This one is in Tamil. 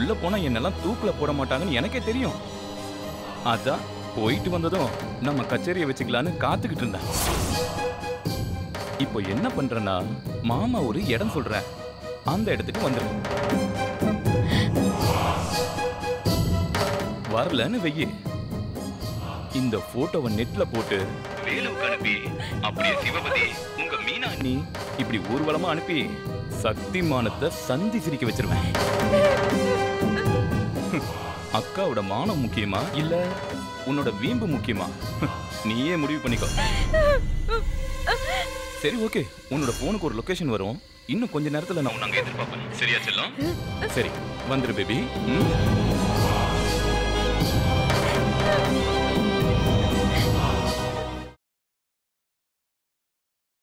உள்ள போனா என்னெல்லாம் தூக்குல போட மாட்டாங்கன்னு எனக்கே தெரியும் அதான் போயிட்டு வந்ததும் நம்ம கச்சேரியை வச்சுக்கலான்னு காத்துக்கிட்டு இருந்தேன் இப்போ என்ன பண்றேன்னா மாமா ஒரு இடம் சொல்றேன் அந்த இடத்துக்கு வந்துரு வரலன்னு வெயி இந்த போட்டோவை நெட்ல போட்டு வேலுவுக்கு அனுப்பி அப்படியே சிவபதி உங்க மீனா அண்ணி இப்படி ஊர்வலமா அனுப்பி சக்திமானத்தை சந்தி சிரிக்க வச்சிருவேன் அக்காவோட மானம் முக்கியமா இல்ல உன்னோட வீம்பு முக்கியமா நீயே முடிவு பண்ணிக்கோ சரி ஓகே உன்னோட போனுக்கு ஒரு லொகேஷன் வரும் இன்னும் கொஞ்ச நேரத்துல நான் உன்னை அங்க எதிர்பார்ப்பேன் சரியா செல்லம் சரி வந்துரு பேபி ம்